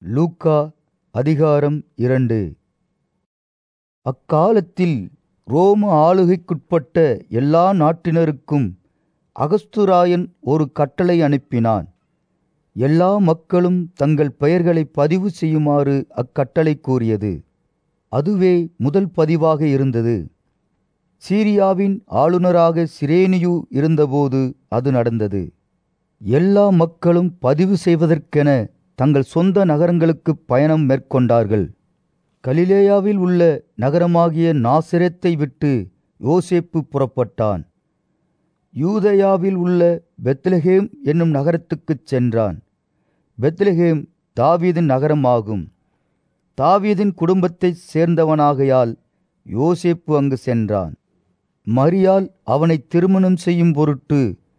லூக்கா அதிகாரம் இரண்டு அக்காலத்தில் ரோம ஆளுகைக்குட்பட்ட எல்லா நாட்டினருக்கும் அகஸ்துராயன் ஒரு கட்டளை அனுப்பினான் எல்லா மக்களும் தங்கள் பெயர்களை பதிவு செய்யுமாறு அக்கட்டளை கூறியது அதுவே முதல் பதிவாக இருந்தது சீரியாவின் ஆளுநராக சிரேனியு இருந்தபோது அது நடந்தது எல்லா மக்களும் பதிவு செய்வதற்கென தங்கள் சொந்த நகரங்களுக்கு பயணம் மேற்கொண்டார்கள் கலிலேயாவில் உள்ள நகரமாகிய நாசிரத்தை விட்டு யோசேப்பு புறப்பட்டான் யூதயாவில் உள்ள பெத்லஹேம் என்னும் நகரத்துக்குச் சென்றான் பெத்லஹேம் தாவீதின் நகரமாகும் தாவீதின் குடும்பத்தைச் சேர்ந்தவனாகையால் யோசேப்பு அங்கு சென்றான் மரியாள் அவனை திருமணம் செய்யும் பொருட்டு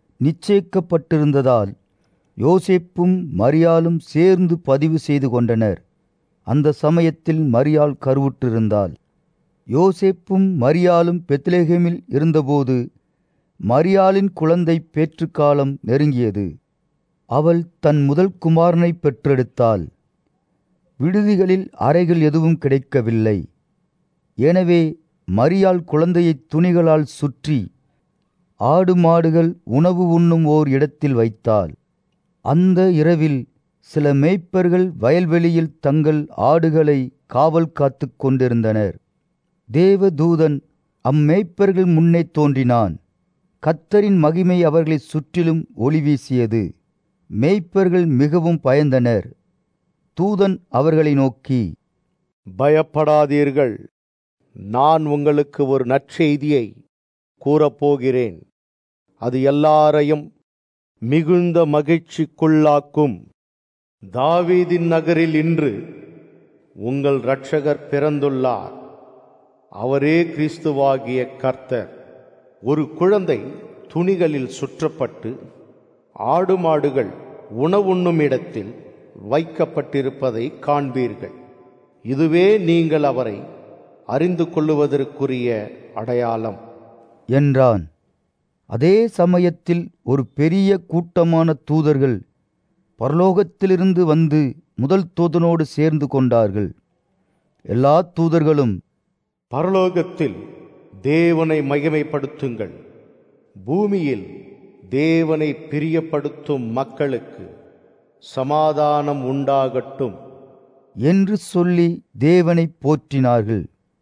நிச்சயிக்கப்பட்டிருந்ததால் யோசேப்பும் மரியாளும் சேர்ந்து பதிவு செய்து கொண்டனர் அந்த சமயத்தில் மரியாள் கருவுற்றிருந்தாள் யோசேப்பும் மரியாளும் பெத்லேஹேமில் இருந்தபோது மரியாளின் குழந்தை பேற்றுக்காலம் நெருங்கியது அவள் தன் முதல் குமாரனை பெற்றெடுத்தாள் விடுதிகளில் அறைகள் எதுவும் கிடைக்கவில்லை எனவே மரியாள் குழந்தையை துணிகளால் சுற்றி ஆடு மாடுகள் உணவு உண்ணும் ஓர் இடத்தில் வைத்தாள் அந்த இரவில் சில மேய்ப்பர்கள் வயல்வெளியில் தங்கள் ஆடுகளை காவல் காத்து கொண்டிருந்தனர் தேவதூதன் அம்மேய்ப்பர்கள் முன்னே தோன்றினான் கத்தரின் மகிமை அவர்களை சுற்றிலும் ஒளி வீசியது மேய்ப்பர்கள் மிகவும் பயந்தனர் தூதன் அவர்களை நோக்கி பயப்படாதீர்கள் நான் உங்களுக்கு ஒரு நற்செய்தியை கூறப்போகிறேன் அது எல்லாரையும் மிகுந்த மகிழ்ச்சிக்குள்ளாக்கும் தாவீதின் நகரில் இன்று உங்கள் இரட்சகர் பிறந்துள்ளார் அவரே கிறிஸ்துவாகிய கர்த்தர் ஒரு குழந்தை துணிகளில் சுற்றப்பட்டு ஆடு மாடுகள் உணவுண்ணும் இடத்தில் வைக்கப்பட்டிருப்பதை காண்பீர்கள் இதுவே நீங்கள் அவரை அறிந்து கொள்ளுவதற்குரிய அடையாளம் என்றான் அதே சமயத்தில் ஒரு பெரிய கூட்டமான தூதர்கள் பரலோகத்திலிருந்து வந்து முதல் தூதனோடு சேர்ந்து கொண்டார்கள் எல்லா தூதர்களும் பரலோகத்தில் தேவனை மகிமைப்படுத்துங்கள் பூமியில் தேவனை பிரியப்படுத்தும் மக்களுக்கு சமாதானம் உண்டாகட்டும் என்று சொல்லி தேவனை போற்றினார்கள்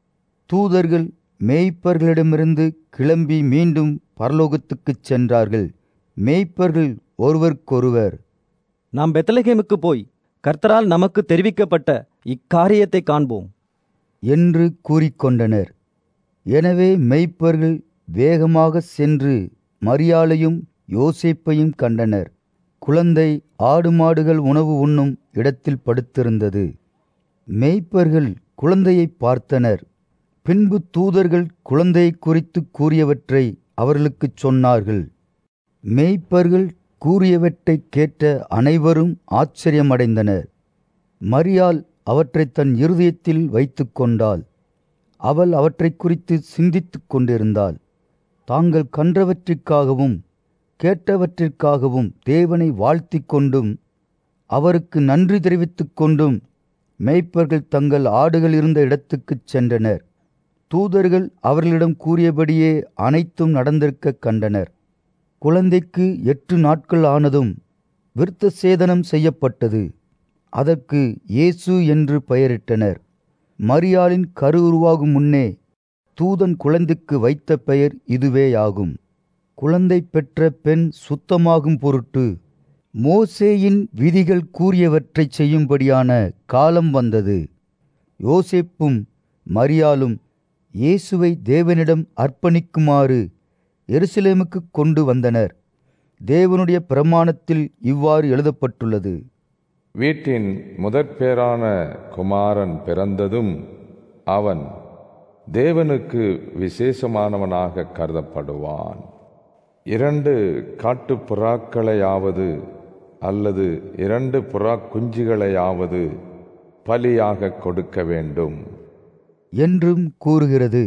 தூதர்கள் மேய்ப்பர்களிடமிருந்து கிளம்பி மீண்டும் பரலோகத்துக்குச் சென்றார்கள் மேய்ப்பர்கள் ஒருவருக்கொருவர் நாம் பெத்லகேமுக்கு போய் கர்த்தரால் நமக்கு தெரிவிக்கப்பட்ட இக்காரியத்தை காண்போம் என்று கூறிக்கொண்டனர் எனவே மெய்ப்பர்கள் வேகமாக சென்று மரியாளையும் யோசேப்பையும் கண்டனர் குழந்தை ஆடு மாடுகள் உணவு உண்ணும் இடத்தில் படுத்திருந்தது மெய்ப்பர்கள் குழந்தையை பார்த்தனர் பின்பு தூதர்கள் குழந்தையை குறித்து கூறியவற்றை அவர்களுக்குச் சொன்னார்கள் மேய்ப்பர்கள் கூறியவற்றை கேட்ட அனைவரும் ஆச்சரியமடைந்தனர் மரியாள் அவற்றை தன் இருதயத்தில் வைத்து கொண்டாள் அவள் அவற்றை குறித்து சிந்தித்துக் கொண்டிருந்தாள் தாங்கள் கன்றவற்றிற்காகவும் கேட்டவற்றிற்காகவும் தேவனை வாழ்த்திக் கொண்டும் அவருக்கு நன்றி தெரிவித்துக் கொண்டும் மேய்ப்பர்கள் தங்கள் ஆடுகள் இருந்த இடத்துக்குச் சென்றனர் தூதர்கள் அவர்களிடம் கூறியபடியே அனைத்தும் நடந்திருக்க கண்டனர் குழந்தைக்கு எட்டு நாட்கள் ஆனதும் விருத்த சேதனம் செய்யப்பட்டது அதற்கு இயேசு என்று பெயரிட்டனர் மரியாளின் கரு உருவாகும் முன்னே தூதன் குழந்தைக்கு வைத்த பெயர் இதுவேயாகும் குழந்தை பெற்ற பெண் சுத்தமாகும் பொருட்டு மோசேயின் விதிகள் கூறியவற்றைச் செய்யும்படியான காலம் வந்தது யோசேப்பும் மரியாளும் இயேசுவை தேவனிடம் அர்ப்பணிக்குமாறு எருசலேமுக்கு கொண்டு வந்தனர் தேவனுடைய பிரமாணத்தில் இவ்வாறு எழுதப்பட்டுள்ளது வீட்டின் முதற் பேரான குமாரன் பிறந்ததும் அவன் தேவனுக்கு விசேஷமானவனாக கருதப்படுவான் இரண்டு காட்டு புறாக்களையாவது அல்லது இரண்டு புறா குஞ்சுகளையாவது பலியாக கொடுக்க வேண்டும் என்றும் கூறுகிறது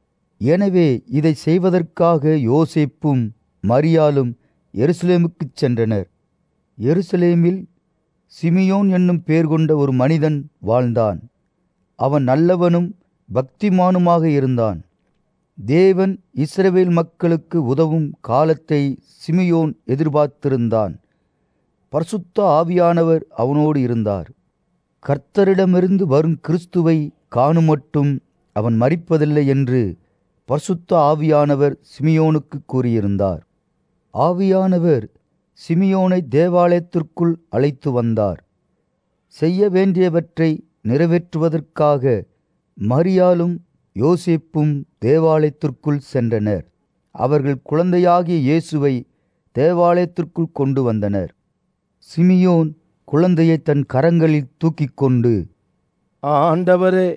எனவே இதை செய்வதற்காக யோசேப்பும் மரியாளும் எருசலேமுக்குச் சென்றனர் எருசலேமில் சிமியோன் என்னும் பேர் கொண்ட ஒரு மனிதன் வாழ்ந்தான் அவன் நல்லவனும் பக்திமானுமாக இருந்தான் தேவன் இஸ்ரவேல் மக்களுக்கு உதவும் காலத்தை சிமியோன் எதிர்பார்த்திருந்தான் பரிசுத்த ஆவியானவர் அவனோடு இருந்தார் கர்த்தரிடமிருந்து வரும் கிறிஸ்துவை காணுமட்டும் அவன் மறிப்பதில்லை என்று பரிசுத்த ஆவியானவர் சிமியோனுக்கு கூறியிருந்தார் ஆவியானவர் சிமியோனை தேவாலயத்திற்குள் அழைத்து வந்தார் செய்ய வேண்டியவற்றை நிறைவேற்றுவதற்காக மரியாலும் யோசேப்பும் தேவாலயத்திற்குள் சென்றனர் அவர்கள் குழந்தையாகிய இயேசுவை தேவாலயத்திற்குள் கொண்டு வந்தனர் சிமியோன் குழந்தையை தன் கரங்களில் தூக்கிக் கொண்டு ஆண்டவரே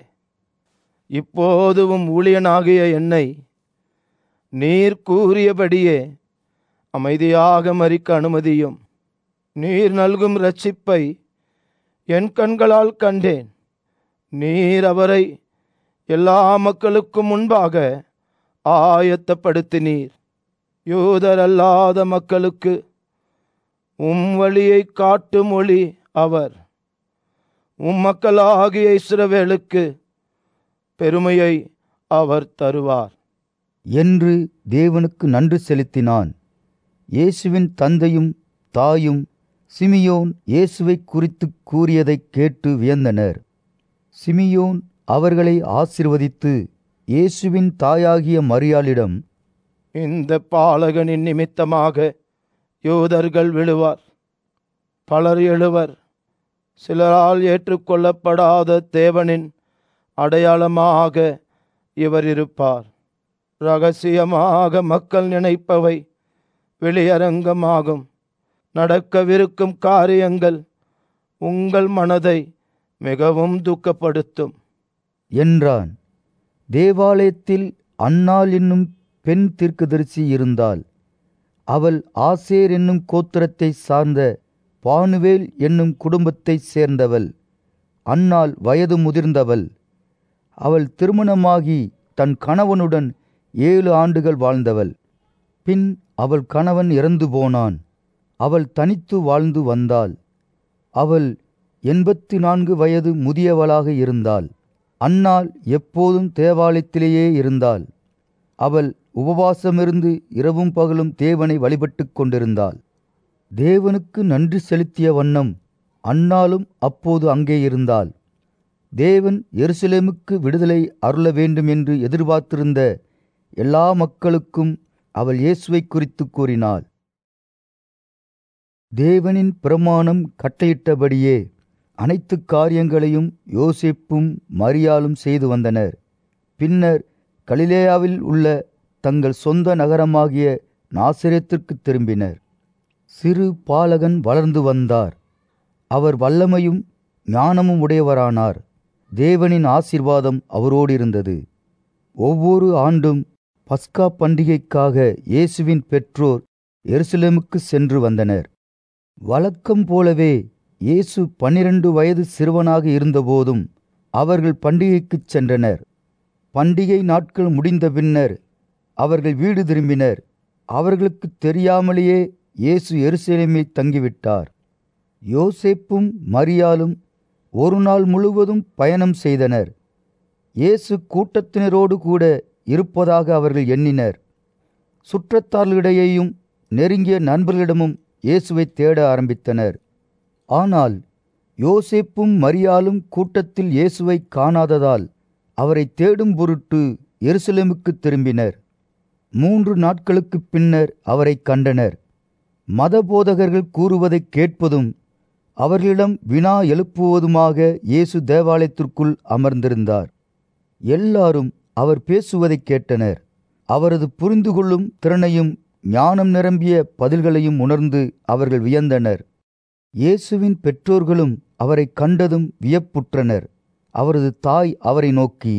இப்போதும் ஊழியனாகிய என்னை நீர் கூறியபடியே அமைதியாக மறிக்க அனுமதியும் நீர் நல்கும் இரட்சிப்பை என் கண்களால் கண்டேன் நீர் அவரை எல்லா மக்களுக்கும் முன்பாக ஆயத்தப்படுத்தினீர் யூதர் அல்லாத மக்களுக்கு உம் வழியை காட்டும் ஒளி அவர் உம் மக்களாகிய இஸ்ரவேலுக்கு பெருமையை அவர் தருவார் என்று தேவனுக்கு நன்றி செலுத்தினான் இயேசுவின் தந்தையும் தாயும் சிமியோன் இயேசுவை குறித்து கூறியதைக் கேட்டு வியந்தனர் சிமியோன் அவர்களை ஆசிர்வதித்து இயேசுவின் தாயாகிய மரியாளிடம் இந்த பாலகனின் நிமித்தமாக யூதர்கள் விழுவார் பலர் எழுவர் சிலரால் ஏற்றுக்கொள்ளப்படாத தேவனின் அடையாளமாக இவர் இருப்பார் ரகசியமாக மக்கள் நினைப்பவை வெளியரங்கமாகும் நடக்கவிருக்கும் காரியங்கள் உங்கள் மனதை மிகவும் துக்கப்படுத்தும் என்றான் தேவாலயத்தில் அன்னாள் என்னும் பெண் தீர்க்கதரிசி இருந்தாள் அவள் ஆசேர் என்னும் கோத்திரத்தை சார்ந்த பானுவேல் என்னும் குடும்பத்தைச் சேர்ந்தவள் அன்னாள் வயது முதிர்ந்தவள் அவள் திருமணமாகி தன் கணவனுடன் ஏழு ஆண்டுகள் வாழ்ந்தவள் பின் அவள் கணவன் இறந்து போனான் அவள் தனித்து வாழ்ந்து வந்தாள் அவள் எண்பத்தி நான்கு வயது முதியவளாக இருந்தாள் அன்னாள் எப்போதும் தேவாலயத்திலேயே இருந்தாள் அவள் உபவாசமிருந்து இரவும் பகலும் தேவனை வழிபட்டுக் கொண்டிருந்தாள் தேவனுக்கு நன்றி செலுத்திய வண்ணம் அன்னாலும் அப்போது அங்கே இருந்தாள் தேவன் எருசலேமுக்கு விடுதலை அருள வேண்டும் என்று எதிர்பார்த்திருந்த எல்லா மக்களுக்கும் அவள் இயேசுவை குறித்து கூறினாள் தேவனின் பிரமாணம் கட்டளையிட்டபடியே அனைத்து காரியங்களையும் யோசேப்பும் மரியாலும் செய்து வந்தனர் பின்னர் கலிலேயாவில் உள்ள தங்கள் சொந்த நகரமாகிய நாசிரியத்திற்கு திரும்பினர் சிறு பாலகன் வளர்ந்து வந்தார் அவர் வல்லமையும் ஞானமும் உடையவரானார் தேவனின் ஆசீர்வாதம் அவரோடு இருந்தது ஒவ்வொரு ஆண்டும் பஸ்கா பண்டிகைக்காக இயேசுவின் பெற்றோர் எருசலேமுக்கு சென்று வந்தனர் வழக்கம் போலவே இயேசு பன்னிரண்டு வயது சிறுவனாக இருந்தபோதும் அவர்கள் பண்டிகைக்குச் சென்றனர் பண்டிகை நாட்கள் முடிந்த பின்னர் அவர்கள் வீடு திரும்பினர் அவர்களுக்கு தெரியாமலேயே இயேசு எருசலேமில் தங்கிவிட்டார் யோசேப்பும் மரியாலும் ஒரு நாள் முழுவதும் பயணம் செய்தனர் இயேசு கூட்டத்தினரோடு கூட இருப்பதாக அவர்கள் எண்ணினர் சுற்றத்தார்களிடையேயும் நெருங்கிய நண்பர்களிடமும் இயேசுவை தேட ஆரம்பித்தனர் ஆனால் யோசேப்பும் மரியாலும் கூட்டத்தில் இயேசுவை காணாததால் அவரை தேடும் பொருட்டு எருசலேமுக்கு திரும்பினர் மூன்று நாட்களுக்குப் பின்னர் அவரை கண்டனர் மதபோதகர்கள் கூறுவதைக் கேட்பதும் அவர்களிடம் வினா எழுப்புவதுமாக இயேசு தேவாலயத்திற்குள் அமர்ந்திருந்தார் எல்லாரும் அவர் பேசுவதைக் கேட்டனர் அவரது புரிந்து கொள்ளும் திறனையும் ஞானம் நிரம்பிய பதில்களையும் உணர்ந்து அவர்கள் வியந்தனர் இயேசுவின் பெற்றோர்களும் அவரை கண்டதும் வியப்புற்றனர் அவரது தாய் அவரை நோக்கி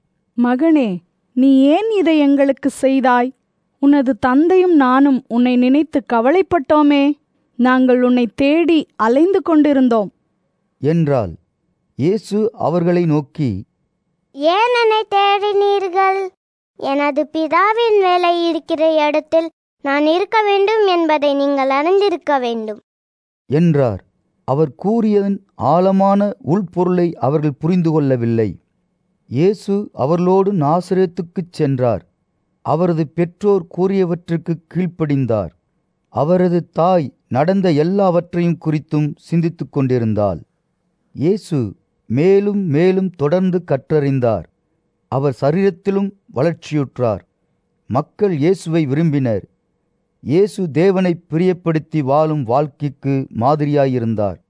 மகனே நீ ஏன் இதை எங்களுக்கு செய்தாய் உனது தந்தையும் நானும் உன்னை நினைத்து கவலைப்பட்டோமே நாங்கள் உன்னை தேடி அலைந்து கொண்டிருந்தோம் என்றாள் இயேசு அவர்களை நோக்கி ஏன் என்னை தேடினீர்கள் எனது பிதாவின் வேலை இருக்கிற இடத்தில் நான் இருக்க வேண்டும் என்பதை நீங்கள் அறிந்திருக்க வேண்டும் என்றார் அவர் கூறியதன் ஆழமான உள்பொருளை அவர்கள் புரிந்து கொள்ளவில்லை இயேசு அவர்களோடு நாசரேத்துக்குச் சென்றார் அவரது பெற்றோர் கூறியவற்றுக்கு கீழ்ப்படிந்தார் அவரது தாய் நடந்த எல்லாவற்றையும் குறித்தும் சிந்தித்துக் கொண்டிருந்தாள் இயேசு மேலும் மேலும் தொடர்ந்து கற்றறிந்தார் அவர் சரீரத்திலும் வளர்ச்சியுற்றார் மக்கள் இயேசுவை விரும்பினர் இயேசு தேவனை பிரியப்படுத்தி வாழும் வாழ்க்கைக்கு மாதிரியாயிருந்தார்